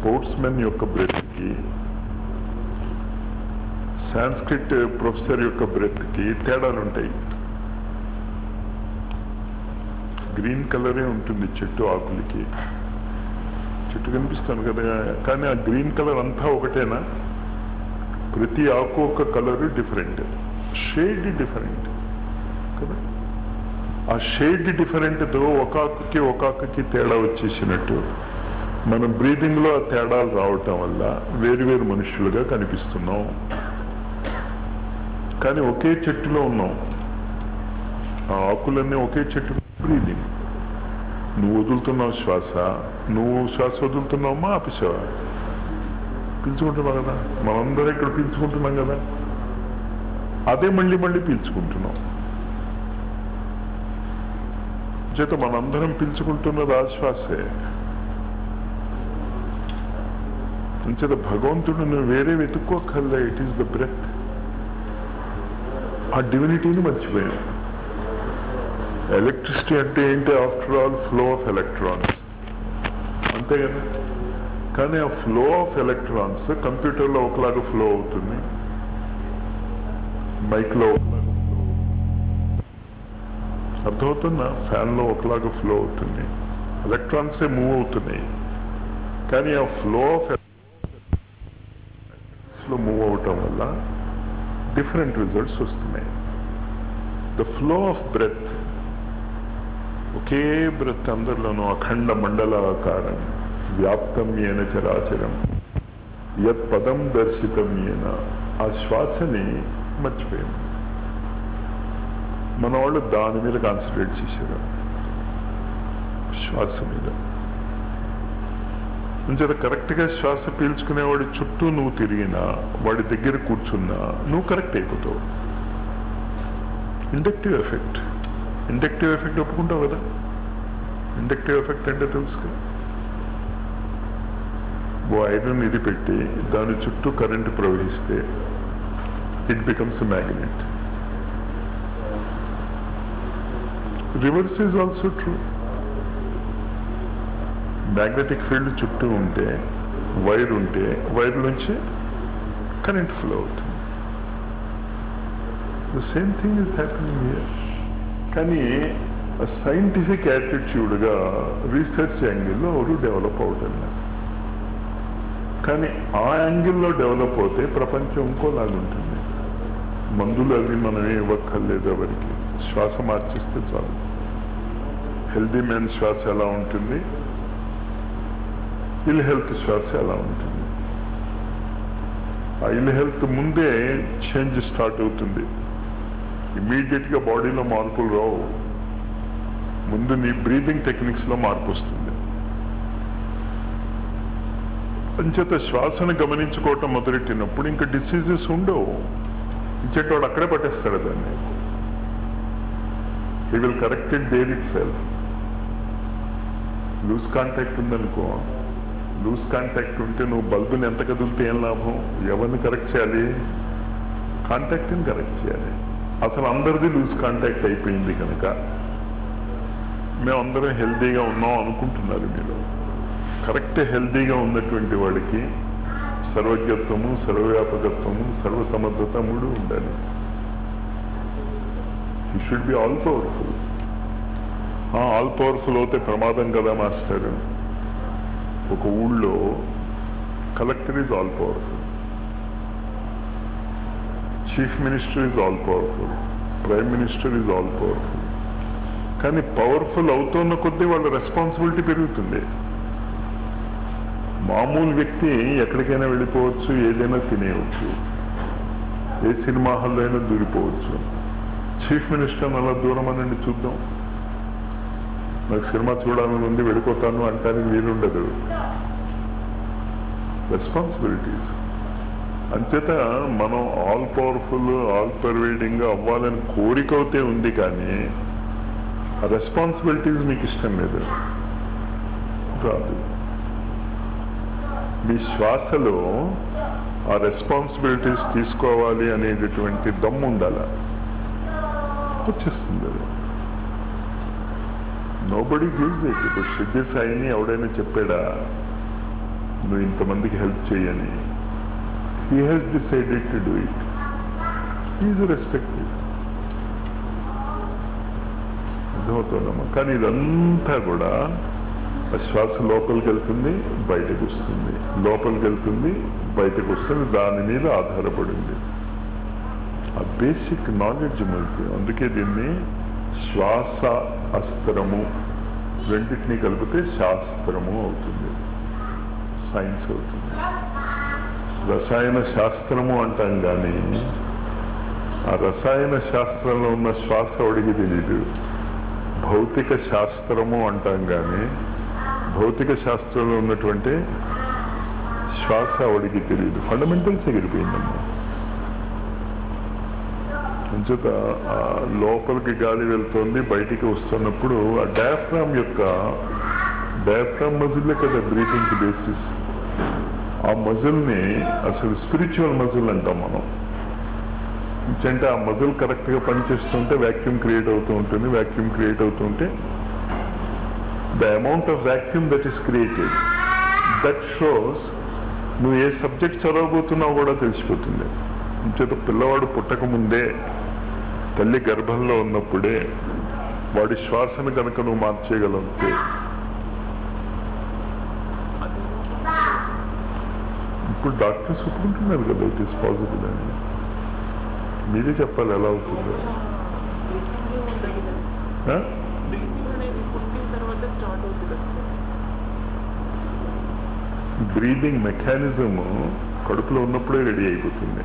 Sports men యొక్క బ్రెత్కి Sanskrit professor యొక్క బ్రెత్కి తేడాలు ఉంటాయి గ్రీన్ కలరే ఉంటుంది చెట్టు ఆకులకి చెట్టు కనిపిస్తాను కదా కానీ ఆ గ్రీన్ కలర్ అంతా ఒకటేనా ప్రతి ఆకు ఒక కలర్ డిఫరెంట్ షేడ్ డిఫరెంట్ కదా ఆ షేడ్ డిఫరెంట్తో ఒక ఆకుకి ఒక ఆకుకి తేడా వచ్చేసినట్టు మన బ్రీదింగ్లో ఆ తేడాలు రావటం వల్ల వేరు వేరు మనుషులుగా కనిపిస్తున్నాం కానీ ఒకే చెట్టులో ఉన్నాం ఆ ఆకులన్నీ ఒకే చెట్టు బ్రీదింగ్ నువ్వు వదులుతున్నావు శ్వాస నువ్వు శ్వాస వదులుతున్నావమ్మా ఆపేసావా పీల్చుకుంటున్నావు కదా మనందరం ఇక్కడ పీల్చుకుంటున్నాం కదా అదే మళ్ళీ మళ్ళీ పీల్చుకుంటున్నాం చేత మనందరం పీల్చుకుంటున్నది ఆ శ్వాసే అంచేత భగవంతుడు నువ్వు వేరే వెతుక్కోకల్లా ఇట్ ఈస్ ద బ్రెత్ ఆ డివినిటీని మర్చిపోయాను ఎలక్ట్రిసిటీ అంటే ఏంటి after all flow of electrons అంతే కదా కానీ ఆ ఫ్లో ఆఫ్ ఎలక్ట్రాన్స్ కంప్యూటర్లో ఒకలాగా ఫ్లో అవుతుంది మైక్లో ఒకలాగా ఫ్లో అర్థమవుతుందా ఫ్యాన్లో ఒకలాగా ఫ్లో అవుతుంది ఎలక్ట్రాన్సే మూవ్ అవుతున్నాయి కానీ ఆ ఫ్లో ఆఫ్ లో మూవ్ అవటం వల్ల డిఫరెంట్ రిజల్ట్స్ వస్తున్నాయి ద ఫ్లో ఆఫ్ బ్రెత్ ఒకే బ్రెత్ అందరిలోనూ అఖండ మండలాకారం వ్యాప్తం ఏన చరాచరం యత్ పదం దర్శితం ఏన ఆ శ్వాసని మర్చిపోయాం మన వాళ్ళు దాని మీద కాన్సన్ట్రేట్ చేశారు శ్వాస మీద అంచేత కరెక్ట్గా శ్వాస పీల్చుకునేవాడి చుట్టూ నువ్వు తిరిగినా వాడి దగ్గర కూర్చున్నా నువ్వు కరెక్ట్ అయిపోతావు ఇండక్టివ్ ఎఫెక్ట్ ఇండక్టివ్ ఎఫెక్ట్ ఒప్పుకుంటావు కదా ఇండక్టివ్ ఎఫెక్ట్ అంటే తెలుసు కదా ఓ ఐరన్ ఇది పెట్టి దాని చుట్టూ కరెంట్ ప్రవహిస్తే it becomes magnet reverse is also true magnetic field చుట్టూ ఉంటే వైర్ ఉంటే వైర్ నుంచి కరెంట్ ఫ్లో అవుతుంది the same thing is happening here కానీ సైంటిఫిక్ యాటిట్యూడ్గా రీసెర్చ్ యాంగిల్లో ఎవరు డెవలప్ అవుతుంది కానీ ఆ యాంగిల్లో డెవలప్ అవుతే ప్రపంచం ఇంకోలాగా ఉంటుంది మందులు అవి మనమే ఇవ్వక్కర్లేదు ఎవరికి శ్వాస మార్చిస్తే చాలు హెల్దీ మ్యాన్ శ్వాస ఎలా ఉంటుంది ఇల్ హెల్త్ శ్వాస ఎలా ఉంటుంది ఆ ఇల్ హెల్త్ ముందే చేంజ్ స్టార్ట్ అవుతుంది ఇమీడియట్గా బాడీలో మార్పులు రావు ముందు నీ బ్రీతింగ్ టెక్నిక్స్లో మార్పు వస్తుంది అంచేత శ్వాసను గమనించుకోవటం మొదలెట్టినప్పుడు ఇంకా డిసీజెస్ ఉండవు ఇచ్చేటవాడు అక్కడే పట్టేస్తాడు దాన్ని he will correct it there itself loose contact ఉందనుకో లూజ్ కాంటాక్ట్ ఉంటే నువ్వు బల్బుని ఎంత కదిలితే ఏం లాభం ఎవరిని కరెక్ట్ చేయాలి కాంటాక్ట్ని కరెక్ట్ చేయాలి అసలు అందరిది లూజ్ కాంటాక్ట్ అయిపోయింది కనుక మేమందరం హెల్తీగా ఉన్నాం అనుకుంటున్నారు మీరు కరెక్ట్ హెల్తీగా ఉన్నటువంటి వాడికి సర్వజ్ఞత్వము సర్వవ్యాపకత్వము సర్వసమర్థత మూడు ఉండాలి ఈ should be all powerful all powerful అవుతే ప్రమాదం కదా మాస్టర్ ఒక ఊళ్ళో collector is all powerful chief minister is all powerful prime minister is all powerful కానీ పవర్ఫుల్ అవుతున్న కొద్దీ వాళ్ళ రెస్పాన్సిబిలిటీ పెరుగుతుంది మామూలు వ్యక్తి ఎక్కడికైనా వెళ్ళిపోవచ్చు ఏదైనా తినేయవచ్చు ఏ సినిమా హాల్లో అయినా దూరిపోవచ్చు చీఫ్ మినిస్టర్ అలా దూరం అనండి చూద్దాం నాకు సినిమా చూడాలని ఉంది వెళ్ళిపోతాను అంటానికి వీలుండదు రెస్పాన్సిబిలిటీస్ అంచేత మనం ఆల్ పవర్ఫుల్ ఆల్ పర్వేడింగ్ అవ్వాలని కోరిక అయితే ఉంది కానీ ఆ రెస్పాన్సిబిలిటీస్ మీకు ఇష్టం లేదు రాదు మీ శ్వాసలో ఆ రెస్పాన్సిబిలిటీస్ తీసుకోవాలి అనేటటువంటి దమ్ము ఉండాల వచ్చేస్తుంది అది నోబడి గివ్స్ ఇట్ ఇప్పుడు సిద్ధి సాయిని ఎవడైనా చెప్పాడా నువ్వు ఇంతమందికి హెల్ప్ చేయని he has decided to do it is respected అర్థమవుతుందమ్మా కానీ ఇదంతా కూడా ఆ శ్వాస లోపలికి వెళ్తుంది బయటకు వస్తుంది లోపలికి వెళ్తుంది బయటకు వస్తుంది దాని మీద ఆధారపడింది ఆ బేసిక్ నాలెడ్జ్ మనకి అందుకే దీన్ని శ్వాస అస్త్రము రెండింటినీ కలిపితే శాస్త్రము అవుతుంది సైన్స్ అవుతుంది రసాయన శాస్త్రము అంటాం కానీ ఆ రసాయన శాస్త్రంలో ఉన్న శ్వాస ఒడిగి తెలియదు భౌతిక శాస్త్రము అంటాం కానీ భౌతిక శాస్త్రంలో ఉన్నటువంటి శ్వాస ఒడికి తెలియదు ఫండమెంటల్స్ ఎగిరిపోయిందమ్మా అంచేత ఆ లోపలికి గాలి వెళ్తుంది బయటికి వస్తున్నప్పుడు ఆ డయాఫ్రామ్ యొక్క డయాఫ్రామ్ మజిల్లే కదా బ్రీతింగ్ బేసిస్ ఆ మజిల్ని అసలు స్పిరిచువల్ మజిల్ అంటాం మనం అంటే ఆ మజిల్ కరెక్ట్గా పనిచేస్తుంటే వ్యాక్యూమ్ క్రియేట్ అవుతూ ఉంటుంది వ్యాక్యూమ్ క్రియేట్ అవుతుంటే the amount of vacuum that is created that shows నువ్వు ఏ సబ్జెక్ట్ చదవబోతున్నావు కూడా తెలిసిపోతుంది చేత పిల్లవాడు పుట్టక ముందే తల్లి గర్భంలో ఉన్నప్పుడే వాడి శ్వాసను కనుక నువ్వు మార్చేయగలిగితే ఇప్పుడు డాక్టర్స్ ఒప్పుకుంటున్నారు కదా ఇట్ ఈస్ పాసిబుల్ అని మీరే చెప్పాలి ఎలా అవుతుందో ఆ? బ్రీతింగ్ అనేది పుట్టిన తర్వాత స్టార్ట్ అవుతుంది కదా సార్ బ్రీదింగ్ మెకానిజం కడుపులో ఉన్నప్పుడే రెడీ అయిపోతుంది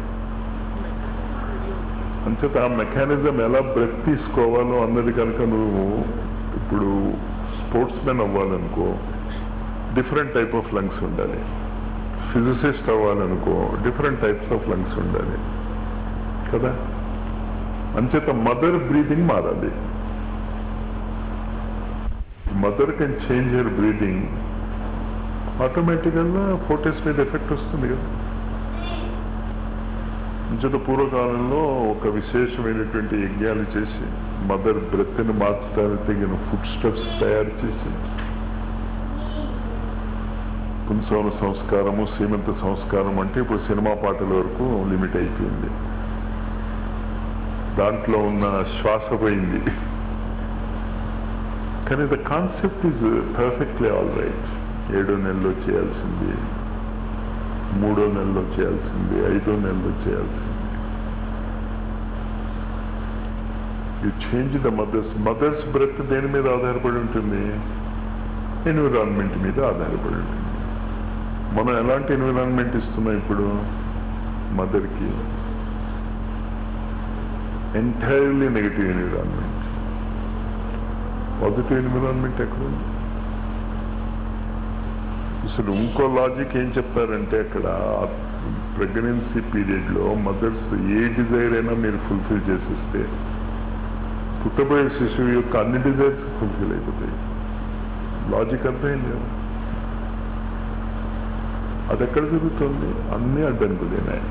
అంచేత ఆ మెకానిజం ఎలా బ్రెత్ తీసుకోవాలో అన్నది కనుక నువ్వు ఇప్పుడు స్పోర్ట్స్ మెన్ అవ్వాలనుకో డిఫరెంట్ టైప్ ఆఫ్ లంగ్స్ ఉండాలి ఫిజిసిస్ట్ అవ్వాలనుకో డిఫరెంట్ టైప్స్ ఆఫ్ లంగ్స్ ఉండాలి కదా అంచేత మదర్ బ్రీదింగ్ మారాలి mother can change your breathing ఆటోమేటిక్గా ఫోటోస్ మీద ఎఫెక్ట్ వస్తుంది కదా అంచేత పూర్వకాలంలో ఒక విశేషమైనటువంటి యజ్ఞాలు చేసి మదర్ బ్రెత్ని మార్చడానికి తగిన ఫుడ్ స్టెప్స్ తయారు చేసి పుంసవన సంస్కారము సీమంత సంస్కారం అంటే ఇప్పుడు సినిమా పాటల వరకు లిమిట్ అయిపోయింది దాంట్లో ఉన్న శ్వాస పోయింది కానీ the concept is perfectly all right ఏడో నెలలో చేయాల్సింది మూడో నెలలో చేయాల్సింది ఐదో నెలలో చేయాల్సింది you change the mother's mother's breath దేని మీద ఆధారపడి ఉంటుంది ఎన్విరాన్మెంట్ మీద ఆధారపడి ఉంటుంది మనం ఎలాంటి ఎన్విరాన్మెంట్ ఇస్తున్నాం ఇప్పుడు మదర్కి entirely negative environment positive environment ఎక్కడుంది అసలు ఇంకో లాజిక్ ఏం చెప్తారంటే అక్కడ ప్రెగ్నెన్సీ పీరియడ్లో మదర్స్ ఏ డిజైర్ అయినా మీరు ఫుల్ఫిల్ చేసిస్తే పుట్టబోయే శిశువు యొక్క అన్ని డిజైర్స్ ఫుల్ఫిల్ అయిపోతాయి లాజిక్ అర్థమైంది కదా అది ఎక్కడ జరుగుతుంది అన్ని అడ్డంకులేనాయి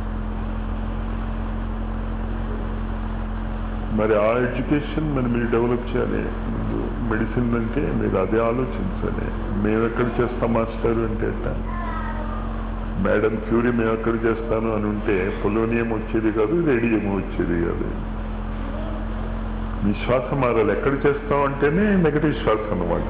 మరి ఆ ఎడ్యుకేషన్ మరి మీరు డెవలప్ చేయాలి మెడిసిన్ అంటే మీరు అదే ఆలోచించాలి మేము ఎక్కడ చేస్తాం మాస్టర్ అంటే అట్ట మేడం క్యూరీ మేము ఎక్కడ చేస్తాను అని ఉంటే పొలోనియం వచ్చేది కాదు రేడియం వచ్చేది కాదు మీ శ్వాస మారాలి ఎక్కడ చేస్తాం అంటేనే నెగటివ్ శ్వాస అన్నమాట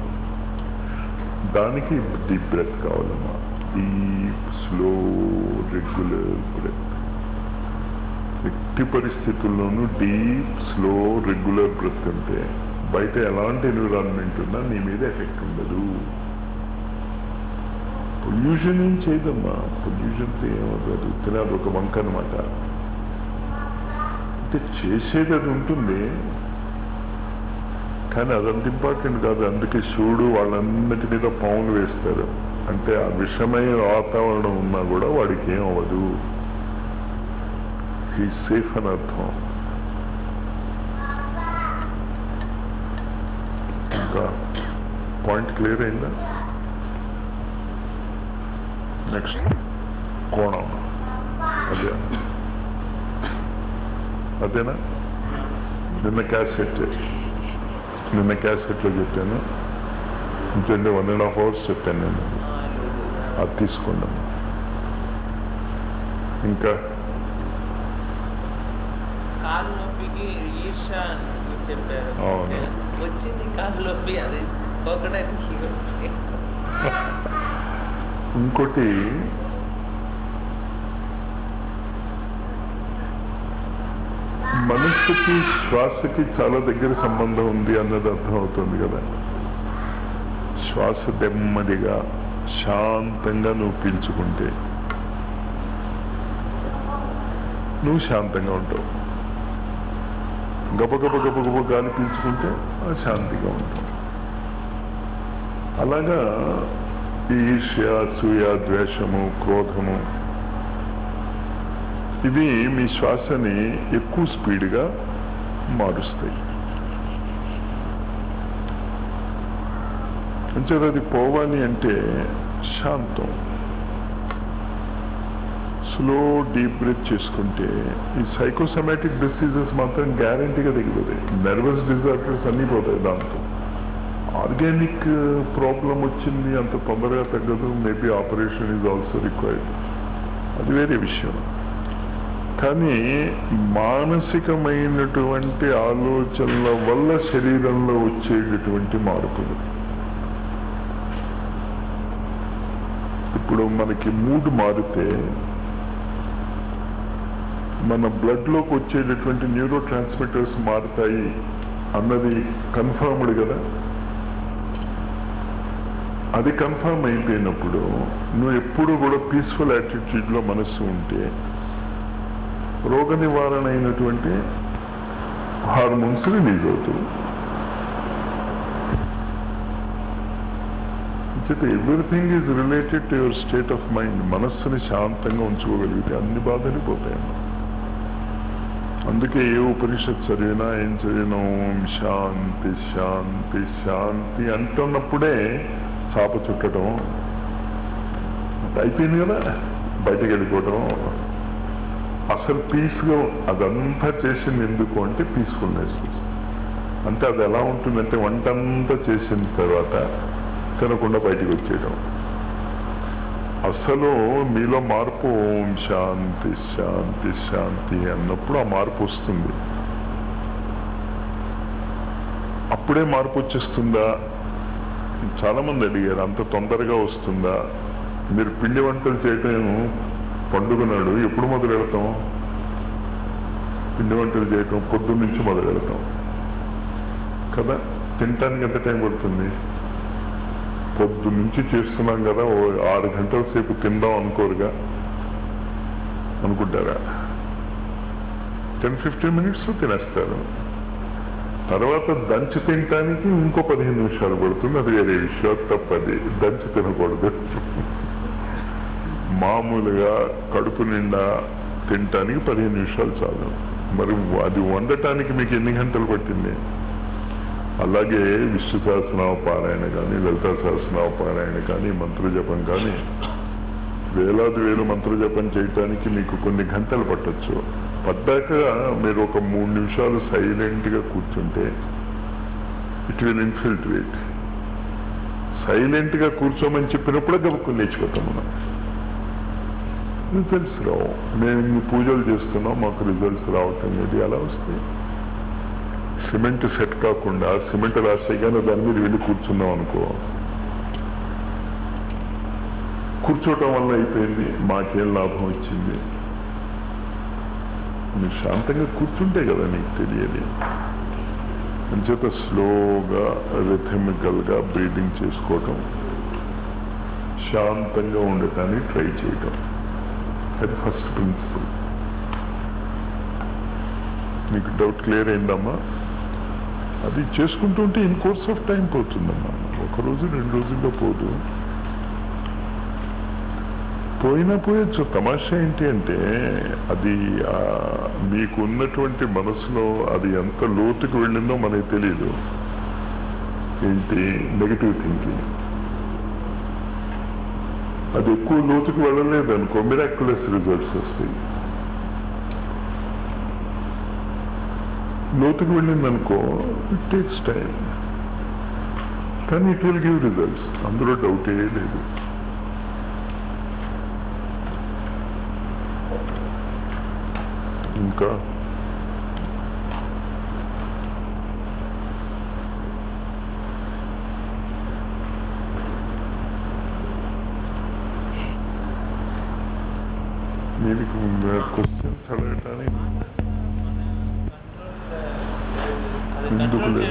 దానికి డీప్ బ్రెత్ కావాలమ్మా డీప్ స్లో రెగ్యులర్ బ్రెత్ ఎట్టి పరిస్థితుల్లోనూ డీప్ స్లో రెగ్యులర్ బ్రెత్ ఉంటే బయట ఎలాంటి ఎన్విరాన్మెంట్ ఉన్నా నీ మీద ఎఫెక్ట్ ఉండదు పొల్యూషన్ ఏం చేయదమ్మా పొల్యూషన్తో ఏమవుతుంది తినదు ఒక వంక అనమాట అంటే చేసేది అది ఉంటుంది కానీ అదంత ఇంపార్టెంట్ కాదు అందుకే శివుడు వాళ్ళందటి మీద పావులు వేస్తారు అంటే ఆ విషమైన వాతావరణం ఉన్నా కూడా వాడికి ఏం అవ్వదు హీ సేఫ్ అని అర్థం ఇంకా పాయింట్ క్లియర్ అయిందా నెక్స్ట్ కోణం అదే అదేనా నిన్న క్యాసెట్ నిన్న క్యాసెట్లో చెప్పాను ఇంకంటే వన్ అండ్ హాఫ్ అవర్స్ చెప్పాను నేను అది తీసుకోండి అమ్మా. ఇంకా కాలు నొప్పికి ఈర్ష అని చెప్పారు అవును. వచ్చింది కాలు నొప్పి అది పోకడానికి ఇంకోటి మనస్సుకి శ్వాసకి చాలా దగ్గర సంబంధం ఉంది అన్నది అర్థం అవుతుంది కదా శ్వాస నెమ్మదిగా శాంతంగా నువ్వు పీల్చుకుంటే నువ్వు శాంతంగా ఉంటావు గబగబ గబగబ గాలి పీల్చుకుంటే ఆ శాంతిగా ఉంటావు అలాగా ఈ ఈర్ష్య అసూయ ద్వేషము క్రోధము ఇవి మీ శ్వాసని ఎక్కువ స్పీడ్గా మారుస్తాయి అంచేది అది పోవాలి అంటే శాంతం స్లో డీప్ బ్రీత్ చేసుకుంటే ఈ సైకోసమాటిక్ డిసీజెస్ మాత్రం గ్యారంటీగా తగ్గిపోతాయి నర్వస్ డిజార్డర్స్ అన్నీ పోతాయి దాంతో ఆర్గానిక్ ప్రాబ్లం వచ్చింది అంత తొందరగా తగ్గదు maybe operation is also required అది వేరే విషయం కానీ మానసికమైనటువంటి ఆలోచనల వల్ల శరీరంలో వచ్చేటటువంటి మార్పులు ఇప్పుడు మనకి మూడ్ మారితే మన బ్లడ్లోకి వచ్చేటటువంటి న్యూరో ట్రాన్స్మిటర్స్ మారుతాయి అన్నది కన్ఫర్మ్డ్ కదా అది కన్ఫర్మ్ అయిపోయినప్పుడు నువ్వు ఎప్పుడు కూడా పీస్ఫుల్ యాటిట్యూడ్లో మనస్సు ఉంటే రోగ నివారణ అయినటువంటి హార్మోన్స్ రిలీజ్ అవుతాయి everything is related to your state of mind మనస్సుని శాంతంగా ఉంచుకోగలిగితే అన్ని బాధలు పోతాయమ్మా అందుకే ఏ ఉపనిషత్ చదివినా ఏం చదివినా ఓం శాంతి శాంతి శాంతి అంటున్నప్పుడే చాప చుట్టడం అయిపోయింది కదా బయటకు వెళ్ళిపోవటం అసలు పీస్గా అదంతా చేసింది ఎందుకు అంటే పీస్ఫుల్నెస్ అంటే అది ఎలా ఉంటుందంటే వంట అంతా చేసిన తర్వాత తినకుండా బయటికి వచ్చేయడం అసలు మీలో మార్పు ఓం శాంతి శాంతి శాంతి అన్నప్పుడు ఆ మార్పు వస్తుంది అప్పుడే మార్పు వచ్చేస్తుందా చాలా మంది అడిగారు అంత తొందరగా వస్తుందా మీరు పిండి వంటలు చేయటం పండుగ నాడు ఎప్పుడు మొదలు పెడతాం పిండి వంటలు చేయటం పొద్దున్న నుంచి మొదలు పెడతాం కదా తినటానికి ఎంత టైం పడుతుంది పొద్దు నుంచి చేస్తున్నాం కదా ఓ ఆరు గంటల సేపు తిందాం అనుకోరుగా అనుకుంటారా టెన్ ఫిఫ్టీన్ మినిట్స్లో తినేస్తారు తర్వాత దంచి తినటానికి ఇంకో పదిహేను నిమిషాలు పడుతుంది అది వేరే విషయం అది తప్పది దంచి తినకూడదు మామూలుగా కడుపు నిండా తినటానికి పదిహేను నిమిషాలు చాలు మరి అది వండటానికి మీకు ఎన్ని గంటలు పట్టింది అలాగే విష్ణు సహస్రనామ పారాయణ కానీ లలితా సహస్రనామ పారాయణ కానీ మంత్రజపం కానీ వేలాది వేలు మంత్రజపం చేయటానికి మీకు కొన్ని గంటలు పట్టొచ్చు పడ్డాక మీరు ఒక మూడు నిమిషాలు సైలెంట్గా కూర్చుంటే ఇట్ విల్ ఇన్ఫిల్ట్రేట్ సైలెంట్గా కూర్చోమని చెప్పినప్పుడే గబుక్కుని లేచిపోతాం మనం రిజల్ట్స్ రావు మేము ఇన్ని పూజలు చేస్తున్నాం మాకు రిజల్ట్స్ రావటం లేదు ఎలా వస్తాయి సిమెంట్ సెట్ కాకుండా సిమెంట్ రాసేగానే దాని మీద వెళ్ళి కూర్చున్నాం అనుకో కూర్చోవటం వల్ల అయిపోయింది మాకేం లాభం వచ్చింది మీరు శాంతంగా కూర్చుంటే కదా నీకు తెలియదు అంచేత స్లోగా రిథమికల్గా బ్రీడింగ్ చేసుకోవటం శాంతంగా ఉండటానికి ట్రై చేయటం అది ఫస్ట్ ప్రిన్సిపల్ మీకు డౌట్ క్లియర్ అయిందమ్మా అది చేసుకుంటుంటే ఇన్ కోర్స్ ఆఫ్ టైం పోతుందమ్మా ఒక రోజు రెండు రోజుల్లో పోదు పోయినా పోయొచ్చు తమాషా ఏంటి అంటే అది ఆ, మీకు ఉన్నటువంటి మనసులో అది ఎంత లోతుకు వెళ్ళిందో మనకి తెలియదు ఏంటి నెగిటివ్ థింకింగ్ అది ఎక్కువ లోతుకు వెళ్ళలేదు అనుకో మిరాక్యులస్ రిజల్ట్స్ వస్తాయి లోతుకు వెళ్ళిందనుకో ఇట్ టేక్స్ టైం కానీ ఇట్ విల్ గివ్ రిజల్ట్స్ అందులో డౌటే లేదు ఇంకా నేను క్వశ్చన్స్ అడగటానికి ఎందుకు లేదు?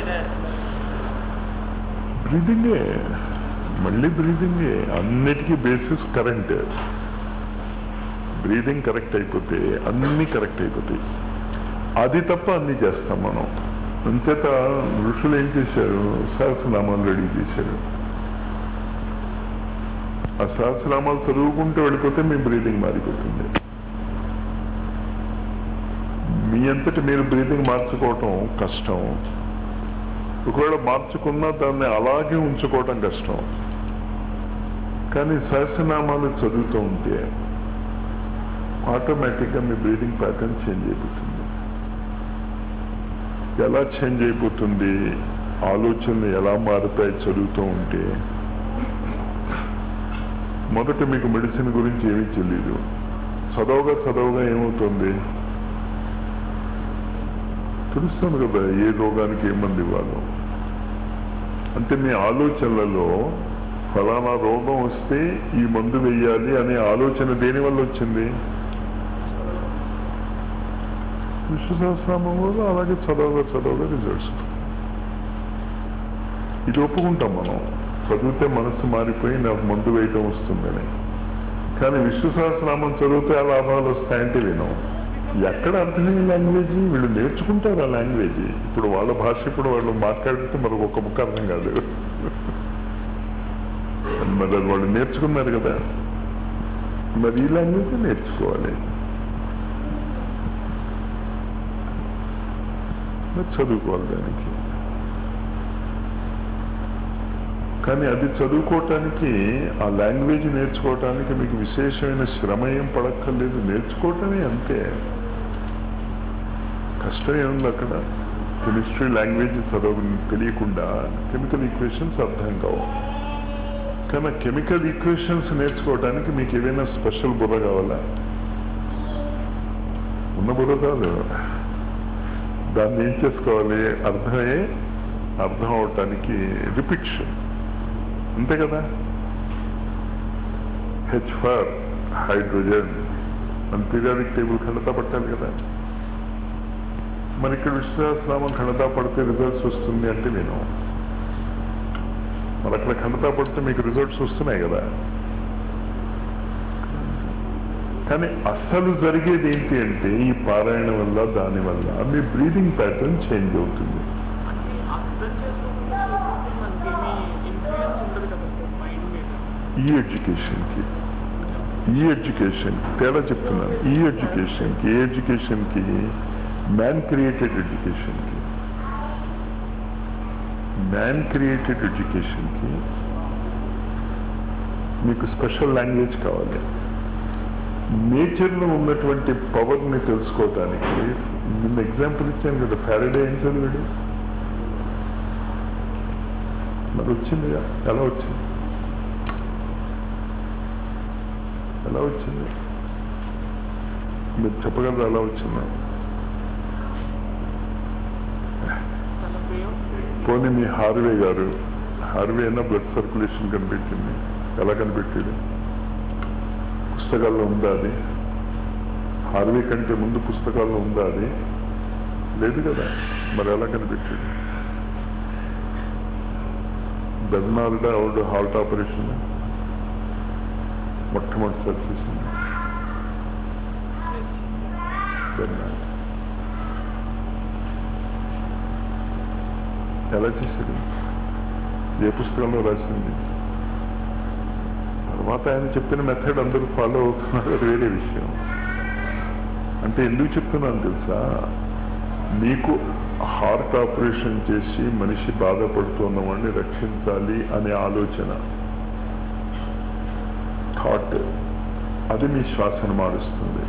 బ్రీదింగే మళ్ళీ బ్రీదింగే అన్నిటికీ బేసిస్ కరెంట్ బ్రీదింగ్ కరెక్ట్ అయిపోతే అన్నీ కరెక్ట్ అయిపోతాయి అది తప్ప అన్నీ చేస్తాం మనం అంచేత ఋషులు ఏం చేశారు సహస్రనామాలు రెడీ చేశారు ఆ సహస్రనామాలు చదువుకుంటూ వెళ్ళిపోతే మీ బ్రీదింగ్ మారిపోతుంది మీ అంతటి మీరు బ్రీదింగ్ మార్చుకోవటం కష్టం ఒకవేళ మార్చుకున్నా దాన్ని అలాగే ఉంచుకోవటం కష్టం కానీ సహస్రనామాలు చదువుతూ ఉంటే ఆటోమేటిక్గా మీ బ్రీదింగ్ ప్యాటర్న్ చేంజ్ అయిపోతుంది ఎలా చేంజ్ అయిపోతుంది ఆలోచనలు ఎలా మారుతాయి చదువుతూ ఉంటే మొదట మీకు మెడిసిన్ గురించి ఏమీ తెలియదు చదవగా చదవగా ఏమవుతుంది తెలుస్తుంది కదా ఏ రోగానికి ఏ మంది ఇవ్వాలో అంటే మీ ఆలోచనలలో ఫలానా రోగం వస్తే ఈ మందు వెయ్యాలి అనే ఆలోచన దేని వల్ల వచ్చింది విష్ణు సహస్రామం వల్ల అలాగే చదవగా చదవగా రిజల్ట్స్ ఇది ఒప్పుకుంటాం మనం చదివితే మనసు మారిపోయి నాకు మందు వేయటం వస్తుందని కానీ విష్ణు సహస్రనామం చదివితే ఆ లాభాలు వస్తాయంటే వినం ఎక్కడ అర్థమైన లాంగ్వేజ్ వీళ్ళు నేర్చుకుంటారు ఆ లాంగ్వేజ్ ఇప్పుడు వాళ్ళ భాష ఇప్పుడు వాళ్ళు మాట్లాడితే మనకు ఒక ముక్క అర్థం కాదు మరి అది వాళ్ళు నేర్చుకున్నారు కదా మరి ఈ లాంగ్వేజ్ నేర్చుకోవాలి మరి చదువుకోవాలి దానికి కానీ అది చదువుకోవటానికి ఆ లాంగ్వేజ్ నేర్చుకోవటానికి మీకు విశేషమైన శ్రమ ఏం పడక్కర్లేదు నేర్చుకోవటమే అంతే కష్టం ఏముంది అక్కడ కెమిస్ట్రీ లాంగ్వేజ్ చదవ తెలియకుండా కెమికల్ ఈక్వేషన్స్ అర్థం కావు కానీ కెమికల్ ఈక్వేషన్స్ నేర్చుకోవడానికి మీకు ఏదైనా స్పెషల్ బుర్ర కావాలా ఉన్న బుర్ర కాదు దాన్ని ఏం చేసుకోవాలి అర్థమే అర్థం అవటానికి రిపిక్షన్ అంతే కదా హెచ్ ఫర్ హైడ్రోజన్ మన పీరియాడిక్ టేబుల్ ఖండతా పట్టాలి కదా మరి ఇక్కడ విశ్వాసనామం ఖండతా పడితే రిజల్ట్స్ వస్తుంది అంటే నేను మరి అక్కడ ఖండతా పడితే మీకు రిజల్ట్స్ వస్తున్నాయి కదా కానీ అసలు జరిగేది ఏంటి అంటే ఈ పారాయణ వల్ల దాని వల్ల మీ బ్రీదింగ్ ప్యాటర్న్ చేంజ్ అవుతుంది అంటే అర్థం చేసుకోకుండా చదివితే మనకేమీ ఇన్ఫ్లుయెన్స్ ఉండదు కదా సార్ మైండ్ మీద ఈ ఎడ్యుకేషన్కి ఈ ఎడ్యుకేషన్ తేడా చెప్తున్నాను ఈ ఎడ్యుకేషన్కి ఏ ఎడ్యుకేషన్కి మ్యాన్ క్రియేటెడ్ ఎడ్యుకేషన్కి మ్యాన్ క్రియేటెడ్ ఎడ్యుకేషన్కి మీకు స్పెషల్ లాంగ్వేజ్ కావాలి నేచర్లో ఉన్నటువంటి పవర్ని తెలుసుకోవటానికి నిన్న ఎగ్జాంపుల్ ఇచ్చాను కదా ఫ్యారడే ఏం చదివాడు మరి వచ్చిందిగా ఎలా వచ్చింది ఎలా వచ్చింది మీరు చెప్పగలరు ఎలా వచ్చింది తన వే ఆఫ్ పోనీ మీ హార్వే గారు హార్వే అయినా బ్లడ్ సర్క్యులేషన్ కనిపెట్టింది ఎలా కనిపెట్టాడు పుస్తకాల్లో ఉందా అది హార్వే కంటే ముందు పుస్తకాల్లో ఉందా అది లేదు కదా మరి ఎలా కనిపెట్టాడు బెర్నార్డ్ ఆవిడ హార్ట్ ఆపరేషన్ మొట్టమొదటిసారి చేసింది బెర్నార్డ్ ఎలా చేశాడు ఏ పుస్తకంలో రాసింది తర్వాత ఆయన చెప్పిన మెథడ్ అందరూ ఫాలో అవుతున్నారు అది వేరే విషయం అంటే ఎందుకు చెప్తున్నాను తెలుసా మీకు హార్ట్ ఆపరేషన్ చేసి మనిషి బాధపడుతున్న వాడిని రక్షించాలి అనే ఆలోచన థాట్ అది మీ శ్వాసను మారుస్తుంది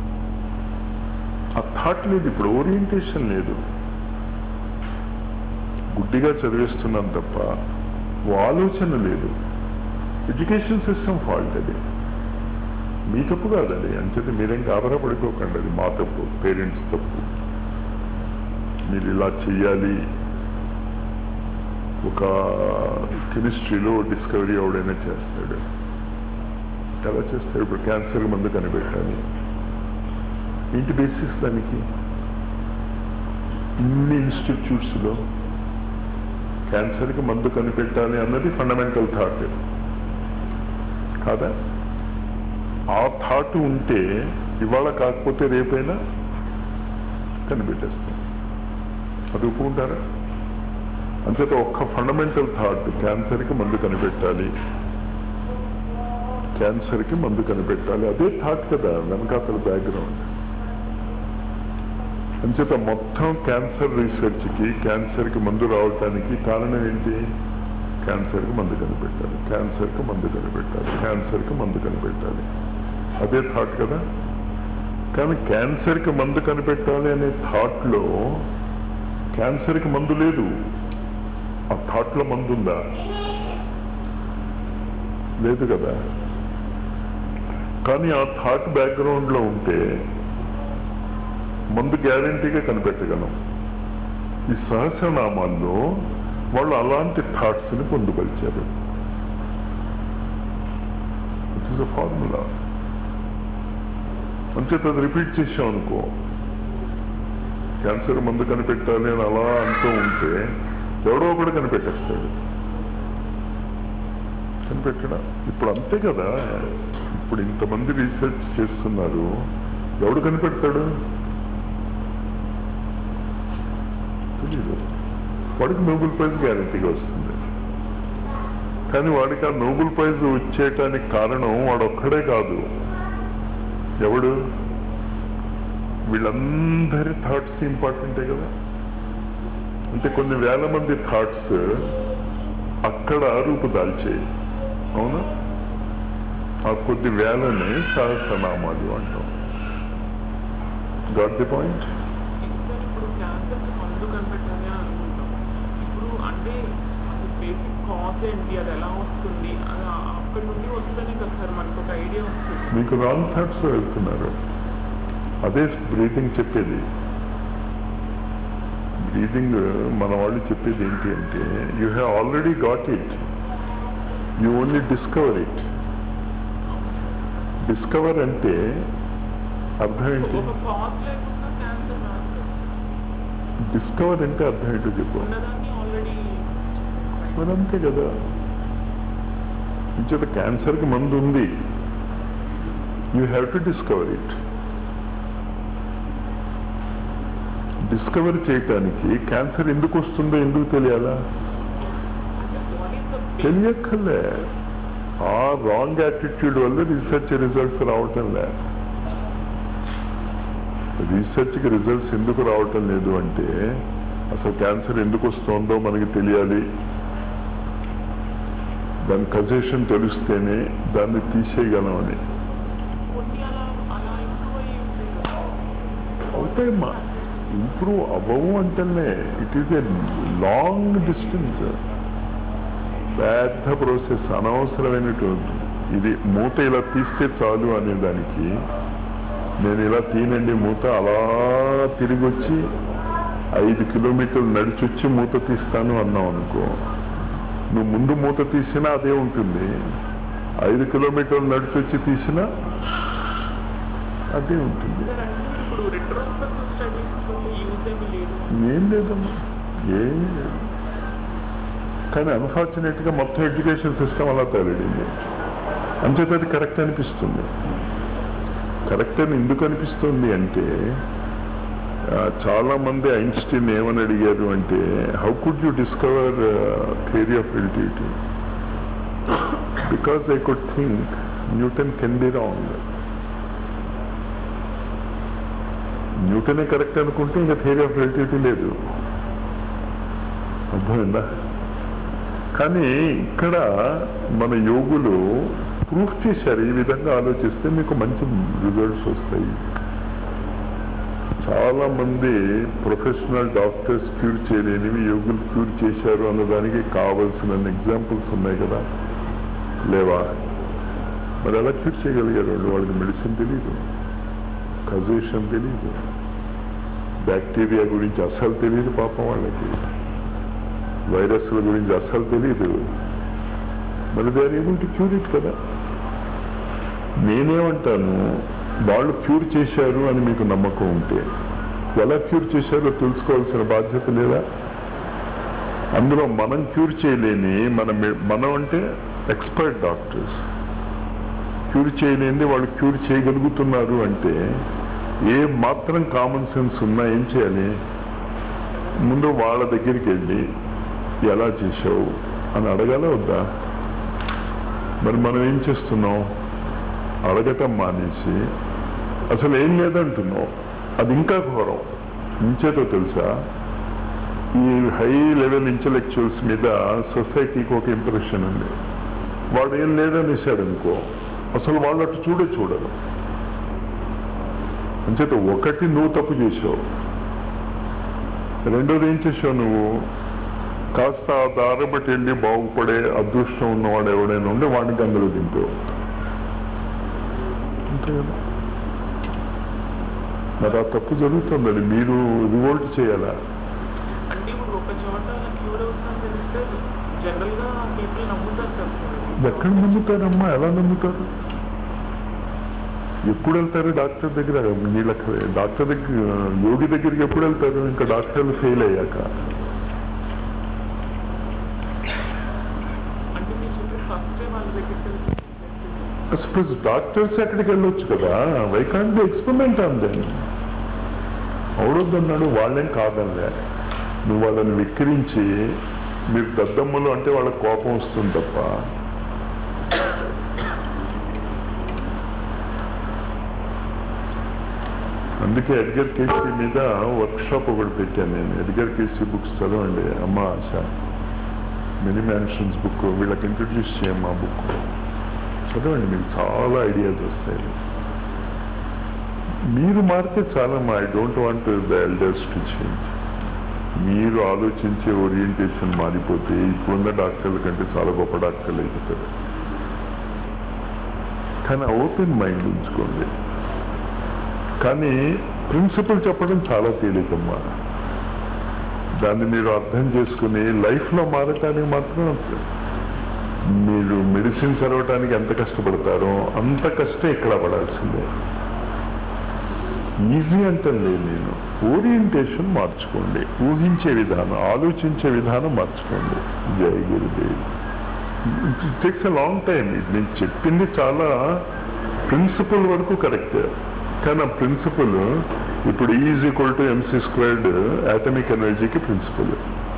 ఆ థాట్ లేదు ఇప్పుడు ఓరియంటేషన్ లేదు గుడ్డిగా చదివేస్తున్నాం తప్ప ఓ ఆలోచన లేదు ఎడ్యుకేషన్ సిస్టమ్ ఫాల్ట్ అది మీ తప్పు కాదండి అంచేత మీరేం ఆధారపడిపోకండి అది మా తప్పు పేరెంట్స్ తప్పు మీరు ఇలా చెయ్యాలి ఒక కెమిస్ట్రీలో డిస్కవరీ ఎవడైనా చేస్తాడు ఎలా చేస్తాడు ఇప్పుడు క్యాన్సర్ మందు కనిపెట్టాలి ఏంటి బేసిస్ దానికి ఇన్ని ఇన్స్టిట్యూట్స్లో క్యాన్సర్కి మందు కనిపెట్టాలి అన్నది ఫండమెంటల్ థాట్ కాదా ఆ థాట్ ఉంటే ఇవాళ కాకపోతే రేపైనా కనిపెట్టేస్తాం అది ఒప్పుకుంటారా అంచేత ఒక్క ఫండమెంటల్ థాట్ క్యాన్సర్కి మందు కనిపెట్టాలి క్యాన్సర్కి మందు కనిపెట్టాలి అదే థాట్ కదా వెనకాతల బ్యాక్గ్రౌండ్ అంచేత మొత్తం క్యాన్సర్ రీసెర్చ్కి క్యాన్సర్కి మందు రావటానికి కారణం ఏంటి క్యాన్సర్కి మందు కనిపెట్టాలి క్యాన్సర్కి మందు కనిపెట్టాలి క్యాన్సర్కి మందు కనిపెట్టాలి అదే థాట్ కదా కానీ క్యాన్సర్కి మందు కనిపెట్టాలి అనే థాట్లో క్యాన్సర్కి మందు లేదు ఆ థాట్లో మందు ఉందా లేదు కదా కానీ ఆ థాట్ బ్యాక్గ్రౌండ్లో ఉంటే మందు గ్యారంటీగా కనిపెట్టగలం ఈ సహస్రనామాల్లో వాళ్ళు అలాంటి థాట్స్ని పొందుపరిచారు ఇట్ ఇస్ అ ఫార్ములా అంచేత అది రిపీట్ చేసాం అనుకో క్యాన్సర్ మందు కనిపెట్టాలి అని అలా అంటూ ఉంటే ఎవడో ఒకడు కనిపెట్టేస్తాడు కనిపెట్టడా ఇప్పుడు అంతే కదా ఇప్పుడు ఇంతమంది రీసెర్చ్ చేస్తున్నారు ఎవడు కనిపెడతాడు తెలీదు వాడికి నోబెల్ ప్రైజ్ గ్యారంటీగా వస్తుంది కానీ వాడికి ఆ నోబెల్ ప్రైజ్ వచ్చేయటానికి కారణం వాడు ఒక్కడే కాదు ఎవడు వీళ్ళందరి థాట్స్ ఇంపార్టెంటే కదా అంటే కొన్ని వేల మంది థాట్స్ అక్కడ రూపుదాల్చాయి అవునా ఆ కొద్ది వేలని సహస్రనామాలు అంటాం గాట్ ది పాయింట్ సార్ ఇప్పుడు క్యాన్సర్కి మందు కనిపెట్టాలి అని అనుకుంటాం ఇప్పుడు అంటే అసలు బేసిక్ కాజ్ ఏంటి అది ఎలా వస్తుంది అది అక్కడి నుండి వస్తేనే కదా సార్ మనకు ఒక ఐడియా వస్తుంది మీకు రాంగ్ థాట్స్ వెళ్తున్నారు అదే బ్రీతింగ్ చెప్పేది బ్రీతింగ్ మన వాళ్ళు చెప్పేది ఏంటి అంటే you have already got it you only discover it discover అంటే అర్థం ఏంటి ఒక కాజ్ లేకుండా క్యాన్సర్ రాదు కదా. డిస్కవర్ అంటే అర్థం ఏంటో చెప్పు ఉన్నదాన్ని ఆల్రెడీ మరి అంతే కదా ఇంచేత క్యాన్సర్కి మందు ఉంది you have to discover it discover చేయటానికి క్యాన్సర్ ఎందుకు వస్తుందో ఎందుకు తెలియాలా వాట్ ఈస్ ద తెలియక్కర్లే ఆ రాంగ్ యాటిట్యూడ్ వల్ల రీసెర్చ్ రిజల్ట్స్ రావటం లే రీసెర్చ్కి రిజల్ట్స్ ఎందుకు రావటం లేదు అంటే అసలు క్యాన్సర్ ఎందుకు వస్తుందో మనకి తెలియాలి దాని కజేషన్ తెలిస్తేనే దాన్ని తీసేయగలం అని కొన్ని అలా అలా ఇంప్రూవ్ అయ్యి ఉంటాయి కదా. అవుతాయమ్మా ఇంప్రూవ్ అవ్వవు అంటేనే it is a long distance పెద్ద ప్రాసెస్ అనవసరమైనటువంటి ఇది మూత ఇలా తీస్తే చాలు అనే దానికి నేను ఇలా తీనండి మూత అలా తిరిగి వచ్చి ఐదు కిలోమీటర్లు నడిచొచ్చి మూత తీస్తాను అన్నావు అనుకో నువ్వు ముందు మూత తీసినా అదే ఉంటుంది ఐదు కిలోమీటర్లు నడిచొచ్చి తీసినా అదే ఉంటుంది సార్ అంటే ఇప్పుడు రెట్రోస్పెక్టివ్ స్టడీస్ యూజ్ ఏమి లేదు ఏం లేదమ్మా ఏం లేదు కానీ అన్ఫార్చునేట్గా మొత్తం ఎడ్యుకేషన్ సిస్టమ్ అలా తయారైంది అంచేత అది కరెక్ట్ అనిపిస్తుంది కరెక్ట్ అని ఎందుకు అనిపిస్తుంది అంటే ఆ, చాలా మంది ఐన్స్టీన్ ఏమని అడిగారు అంటే how could you discover theory of relativity because I could think Newton can be wrong న్యూటనే కరెక్ట్ అనుకుంటే ఇంకా థియరీ ఆఫ్ రిలేటివిటీ లేదు అర్థమైందా కానీ ఇక్కడ మన యోగులు ప్రూఫ్ చేశారు ఈ విధంగా ఆలోచిస్తే మీకు మంచి రిజల్ట్స్ వస్తాయి చాలా మంది ప్రొఫెషనల్ డాక్టర్స్ క్యూర్ చేయలేనివి యోగులు క్యూర్ చేశారు అన్నదానికి కావలసిన ఎగ్జాంపుల్స్ ఉన్నాయి కదా లేవా మరి ఎలా క్యూర్ చేయగలిగారు వాళ్ళు వాళ్ళకి మెడిసిన్ తెలియదు కజేషన్ తెలియదు బ్యాక్టీరియా గురించి అస్సలు తెలియదు పాపం వాళ్ళకి వైరస్ల గురించి అస్సలు తెలియదు మరి they are able to cure it కదా నేనేమంటాను వాళ్ళు క్యూర్ చేశారు అని మీకు నమ్మకం ఉంటే ఎలా క్యూర్ చేశారో తెలుసుకోవాల్సిన బాధ్యత లేదా అందులో మనం క్యూర్ చేయలేని మన మనం అంటే ఎక్స్పర్ట్ డాక్టర్స్ క్యూర్ చేయలేనిది వాళ్ళు క్యూర్ చేయగలుగుతున్నారు అంటే ఏ మాత్రం కామన్ సెన్స్ ఉన్నా ఏం చేయాలి ముందు వాళ్ళ దగ్గరికి వెళ్ళి ఎలా చేసావు అని అడగాల వద్దా మరి మనం ఏం చేస్తున్నాం అడగటం మానేసి అసలు ఏం లేదంటున్నాం అది ఇంకా ఘోరం ఇంచేతో తెలుసా ఈ హై లెవెల్ ఇంటలెక్చువల్స్ మీద సొసైటీకి ఒక ఇంప్రెషన్ ఉంది వాడు ఏం లేదనేసాడు అనుకో అసలు వాళ్ళు అటు చూడే చూడరు అంచేత ఒకటి నువ్వు తప్పు చేసావు రెండోది ఏం చేసావు నువ్వు కాస్త ఆ దారి బట్టి వెళ్ళి బాగుపడే అదృష్టం ఉన్నవాడు ఎవడైనా ఉంటే వాడిని గంగలు దింపావు అంతే కదా మరి ఆ తప్పు జరుగుతుందండి మీరు రివోల్ట్ చేయాలా అంటే ఇప్పుడు ఒక చోట క్యూర్ అవుతుందని తెలిస్తే జనరల్ గా పీపుల్ నమ్ముతారు కదా సార్ ఎక్కడ నమ్ముతారమ్మా ఎలా నమ్ముతారు ఎప్పుడు వెళ్తారు డాక్టర్ దగ్గర నీళ్ళ డాక్టర్ దగ్గర యోగి దగ్గరికి ఎప్పుడు వెళ్తారు ఇంకా డాక్టర్లు ఫెయిల్ అయ్యాక అంటే మీరు చెప్పిన ఫస్ట్ వాళ్ళ దగ్గరికి సపోజ్ డాక్టర్స్ ఎక్కడికి వెళ్ళొచ్చు కదా why can't be experiment on then అవడొద్దన్నాడు వాళ్ళేం కాదనిలే నువ్వు వాళ్ళని విక్రించి మీరు దద్దమ్మలు అంటే వాళ్ళకి కోపం వస్తుంది తప్ప అందుకే ఎడ్గర్ కేసీ మీద వర్క్షాప్ ఒకటి పెట్టాను నేను ఎడ్గర్ కేసీ బుక్స్ చదవండి అమ్మ ఆశ మినీ మ్యాన్షన్స్ బుక్ వీళ్ళకి ఇంట్రడ్యూస్ చేయమ్మా బుక్ చదవండి మీకు చాలా ఐడియాస్ వస్తాయి మీరు మారితే చాలా మా I don't want the elders to change మీరు ఆలోచించే ఓరియంటేషన్ మారిపోతే ఇప్పుడున్న డాక్టర్ల కంటే చాలా గొప్ప డాక్టర్లు అయిపోతారు కానీ ఓపెన్ మైండ్ ఉంచుకోండి కానీ ప్రిన్సిపల్ చెప్పడం చాలా తేలికమ్మా దాన్ని మీరు అర్థం చేసుకుని లైఫ్లో మారటానికి మాత్రం మీరు మెడిసిన్ చదవటానికి ఎంత కష్టపడతారో అంత కష్టం ఇక్కడ పడాల్సిందే ఈజీ అంటే లేదు నేను ఓరియంటేషన్ మార్చుకోండి ఊహించే విధానం ఆలోచించే విధానం మార్చుకోండి Jai Gurudev it takes a long time ఇది నేను చెప్పింది చాలా ప్రిన్సిపల్ వరకు కరెక్ట్ కానీ ఆ ప్రిన్సిపల్ ఇప్పుడు is equal to MC squared atomic ఎనర్జీకి ప్రిన్సిపల్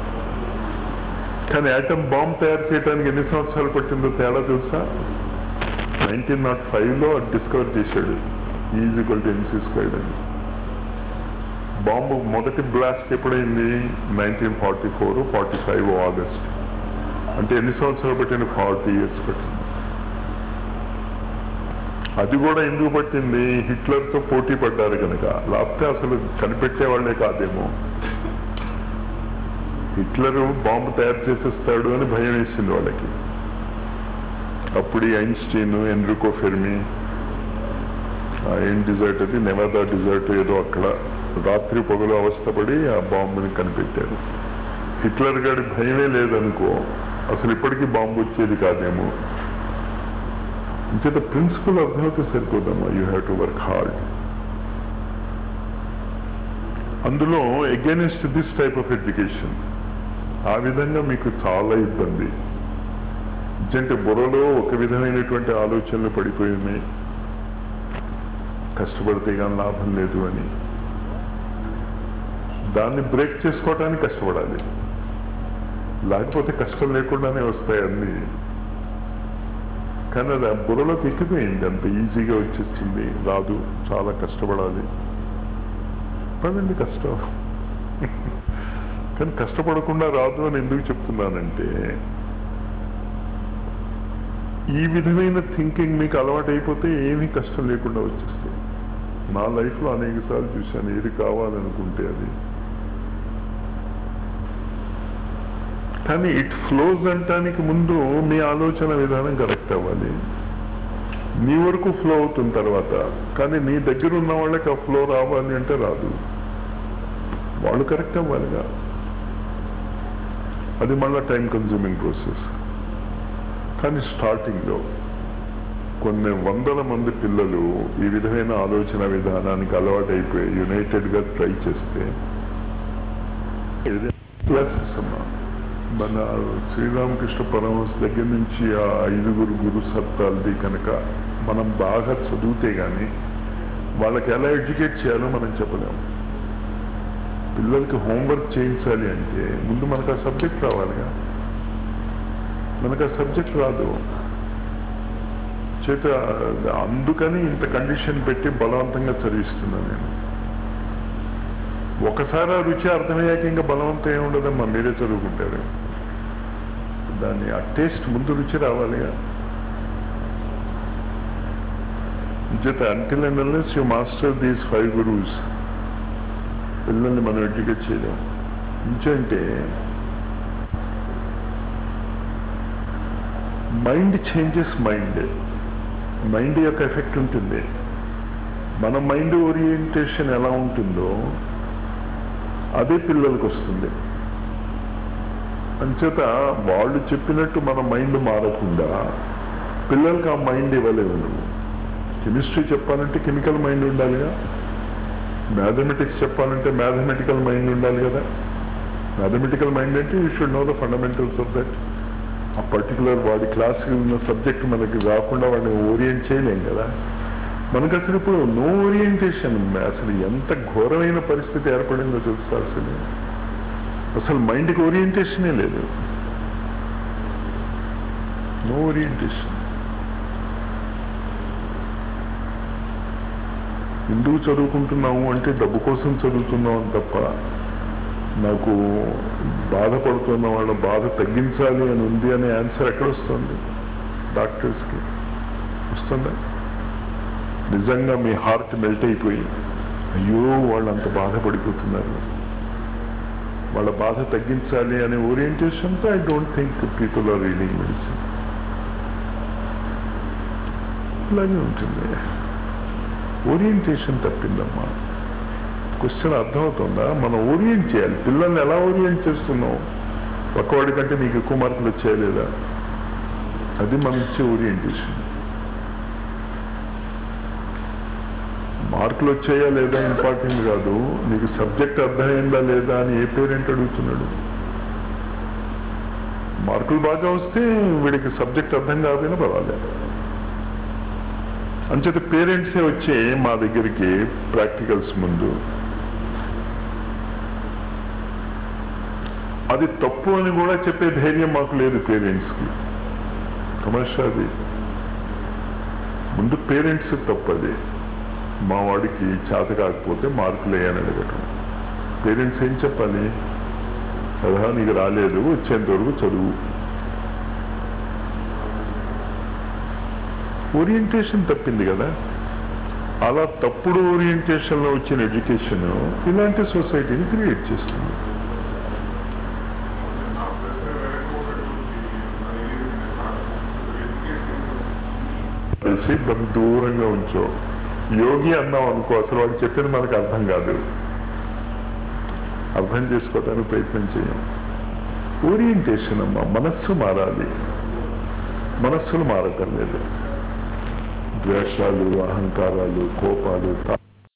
కానీ యాటమ్ బాంబ్ తయారు చేయడానికి ఎన్ని సంవత్సరాలు పట్టిందో తేడా తెలుసా నైన్టీన్ నాట్ ఫైవ్లో డిస్కవర్ చేశాడు is equal to MC squared అని బాంబు మొదటి బ్లాస్ట్ ఎప్పుడైంది nineteen forty four forty five August అంటే ఎన్ని సంవత్సరాలు పట్టింది ఫార్టీ ఇయర్స్ పట్టింది అది కూడా ఎందుకు పట్టింది హిట్లర్తో పోటీ పడ్డారు కనుక లేకపోతే అసలు కనిపెట్టే వాళ్ళే కాదేమో హిట్లర్ బాంబు తయారు చేసేస్తాడు అని భయం వేసింది వాళ్ళకి అప్పుడు ఈ ఐన్స్టీన్ ఎన్రికో ఫెర్మి ఆ ఏం డిజర్ట్ అది నెవదా డిజర్ట్ ఏదో అక్కడ రాత్రి పొగలు అవస్థపడి ఆ బాంబుని కనిపెట్టారు హిట్లర్ గారి భయమే లేదనుకో అసలు ఇప్పటికీ బాంబు వచ్చేది కాదేమో ఇంచేత ప్రిన్సిపల్ అర్థమైతే సరిపోదమ్మా you have to work hard అందులో against this type of education ఆ విధంగా మీకు చాలా ఇబ్బంది అంటే బుర్రలో ఒక విధమైనటువంటి ఆలోచనలు పడిపోయి ఉన్నాయి కష్టపడితే కానీ లాభం లేదు అని దాన్ని బ్రేక్ చేసుకోవటానికి కష్టపడాలి లేకపోతే కష్టం లేకుండానే వస్తాయి అన్నీ కానీ అది ఆ బుర్రలోకి ఎక్కిపోయింది అంత ఈజీగా వచ్చేస్తుంది రాదు చాలా కష్టపడాలి పదండి కష్టం కానీ కష్టపడకుండా రాదు అని ఎందుకు చెప్తున్నానంటే ఈ విధమైన థింకింగ్ మీకు అలవాటు అయిపోతే ఏమీ కష్టం లేకుండా వచ్చేస్తాయి నా లైఫ్లో అనేక సార్లు చూశాను ఏది కావాలనుకుంటే అది కానీ ఇట్ ఫ్లోస్ అంటానికి ముందు మీ ఆలోచన విధానం కరెక్ట్ అవ్వాలి నీ వరకు ఫ్లో అవుతుంది తర్వాత కానీ నీ దగ్గర ఉన్న వాళ్ళకి ఆ ఫ్లో రావాలి అంటే రాదు వాళ్ళు కరెక్ట్ అవ్వాలిగా అది మళ్ళీ టైం కన్జ్యూమింగ్ ప్రాసెస్ కానీ స్టార్టింగ్లో కొన్ని వందల మంది పిల్లలు ఈ విధమైన ఆలోచన విధానానికి అలవాటైపోయి యునైటెడ్గా ట్రై చేస్తే క్లాసెస్ అమ్మా మన శ్రీరామకృష్ణ పరమహంస దగ్గర నుంచి ఆ ఐదుగురు గురు సత్తాలది కనుక మనం బాగా చదివితే కానీ వాళ్ళకి ఎలా ఎడ్యుకేట్ చేయాలో మనం చెప్పలేము పిల్లలకి హోంవర్క్ చేయించాలి అంటే ముందు మనకు ఆ సబ్జెక్ట్ రావాలిగా మనకు ఆ సబ్జెక్ట్ రాదు చేత అందుకని ఇంత కండిషన్ పెట్టి బలవంతంగా చదివిస్తున్నాను నేను ఒకసారి ఆ రుచి అర్థమయ్యాక ఇంకా బలవంతం ఏమి ఉండదమ్మా మీరే చదువుకుంటారు దాన్ని ఆ టేస్ట్ ముందు రుచి రావాలిగా చేత until and unless you master these five gurus పిల్లల్ని మనం ఎడ్యుకేట్ చేయలేం ఇంచంటే మైండ్ చేంజెస్ మైండ్ మైండ్ యొక్క ఎఫెక్ట్ ఉంటుంది మన మైండ్ ఓరియంటేషన్ ఎలా ఉంటుందో అదే పిల్లలకు వస్తుంది అంచేత వాళ్ళు చెప్పినట్టు మన మైండ్ మారకుండా పిల్లలకి ఆ మైండ్ ఇవ్వలేవు నువ్వు కెమిస్ట్రీ చెప్పాలంటే కెమికల్ మైండ్ ఉండాలిగా మ్యాథమెటిక్స్ చెప్పాలంటే మ్యాథమెటికల్ మైండ్ ఉండాలి కదా మ్యాథమెటికల్ మైండ్ అంటే you should know the fundamentals of that ఆ పర్టికులర్ వాడి క్లాస్కి ఉన్న సబ్జెక్ట్ మనకి రాకుండా వాడిని ఓరియంట్ చేయలేం కదా మనకు అసలు ఇప్పుడు నో ఓరియంటేషన్ అసలు ఎంత ఘోరమైన పరిస్థితి ఏర్పడిందో తెలుసా అసలు అసలు మైండ్కి ఓరియంటేషనే లేదు నో ఓరియంటేషన్ ఎందుకు చదువుకుంటున్నాము అంటే డబ్బు కోసం చదువుతున్నాం తప్ప నాకు బాధపడుతున్న వాళ్ళ బాధ తగ్గించాలి అని ఉంది అనే ఆన్సర్ ఎక్కడ వస్తుంది డాక్టర్స్కి వస్తుందా నిజంగా మీ హార్ట్ మెల్ట్ అయిపోయి అయ్యో వాళ్ళు అంత బాధపడిపోతున్నారు వాళ్ళ బాధ తగ్గించాలి అనే ఓరియంటేషన్తో I don't think people are reading medicine ఇలాగే ఉంటుంది ఓరియంటేషన్ తప్పిందమ్మా క్వశ్చన్ అర్థమవుతుందా మనం ఓరియంట్ చేయాలి పిల్లల్ని ఎలా ఓరియంట్ చేస్తున్నాం పక్కవాడి కంటే నీకు ఎక్కువ మార్కులు వచ్చాయా లేదా అది మనం ఇచ్చే ఓరియంటేషన్ మార్కులు వచ్చాయా లేదా ఇంపార్టెంట్ కాదు నీకు సబ్జెక్ట్ అర్థమైందా లేదా అని ఏ పేరెంట్ అడుగుతున్నాడు మార్కులు బాగా వస్తే వీడికి సబ్జెక్ట్ అర్థం కాకపోయినా పర్వాలేదు అంచేత పేరెంట్సే వచ్చి మా దగ్గరికి ప్రాక్టికల్స్ ముందు అది తప్పు అని కూడా చెప్పే ధైర్యం మాకు లేదు పేరెంట్స్కి సమస్య అది ముందు పేరెంట్స్ తప్పది మా వాడికి చేత కాకపోతే మార్కులు వేయని అడగటం పేరెంట్స్ ఏం చెప్పాలి కదా నీకు రాలేదు వచ్చేంత వరకు చదువు ఓరియంటేషన్ తప్పింది కదా అలా తప్పుడు ఓరియంటేషన్లో వచ్చిన ఎడ్యుకేషన్ ఇలాంటి సొసైటీని క్రియేట్ చేస్తుంది తెలిసి దాన్ని దూరంగా ఉంచో యోగి అన్నాం అనుకో అసలు వాడు చెప్పింది మనకు అర్థం కాదు అర్థం చేసుకోవడానికి ప్రయత్నం చేయం ఓరియంటేషన్ అమ్మా మనస్సు మారాలి మనస్సులు మారటం లేదు ద్వేషాలు అహంకారాలు కోపాలు తా-